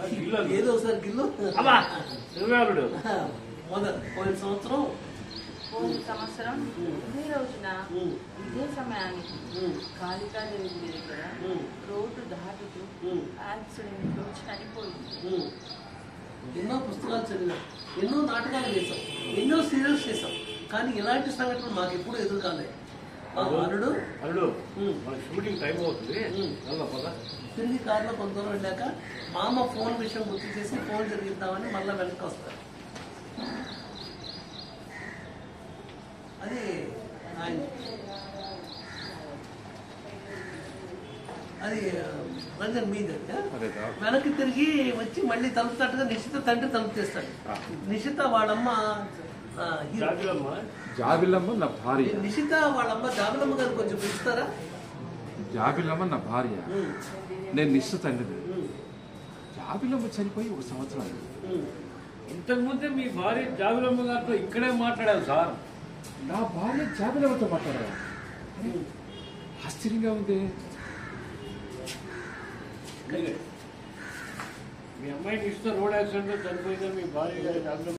గిల్లు అల్లుడు. ఏదో ఒకసారి గిల్లు అబ్బా నువ్వే అల్లుడు మొదలు పోయిన సంవత్సరం పోయిన సంవత్సరం ఇదే రోజున ఉమ్, ఇదే సమయానికి ఉమ్, కాళికాదేవి గుడి దగ్గర ఉమ్, రోడ్డు దాటుతూ ఉమ్, యాక్సిడెంట్ లో చనిపోయింది ఉమ్. ఎన్నో పుస్తకాలు చదివాం ఎన్నో నాటకాలు చేసాం ఎన్నో సీరియల్స్ చేసాం కానీ ఇలాంటి సంఘటనలు మాకు ఎప్పుడు ఎదురు కాలేదు మా అల్లుడు అల్లుడు ఉమ్, మన షూటింగ్ టైం అవుతుంది ఉమ్. వెళ్దాం పద తిరిగి కారులో కొంత దూరం వెళ్ళాక మా అమ్మ ఫోన్ విషయం గుర్తు చేసి ఫోన్ జరిగిద్దామని మళ్ళీ వెనక్కి వస్తారు అది ఆయన అది రంజన్ మీద అదే సార్ వెనక్కి తిరిగి వచ్చి మళ్ళీ తలుపు తట్టుగా నిశ్చిత తండ్రి తలుపు చేస్తాడు నిశ్చిత వాళ్ళమ్మ ఆ, హీరో. జాబిలమ్మ జాబిలమ్మ నా భార్య నిశ్చిత వాళ్ళమ్మ జాబిలమ్మ గారు కొంచెం పిలుస్తారా జాబిలమ్మ నా భార్య ఉమ్, నేను నిశ్చిత తండ్రిని ఉమ్, జాబిలమ్మ చనిపోయి ఒక సంవత్సరం అయింది. ఉమ్. ఇంతకుముందే మీ భార్య జాబిలమ్మ గారితో ఇక్కడే మాట్లాడాను సార్ నా భార్య జాబిలమ్మతో మాట్లాడరా ఆశ్చర్యంగా ఉంది మీ అమ్మాయిని ఇస్తే రోడ్ యాక్సిడెంట్ లో చనిపోయిందా మీ భార్య గారి జాబిలమ్మ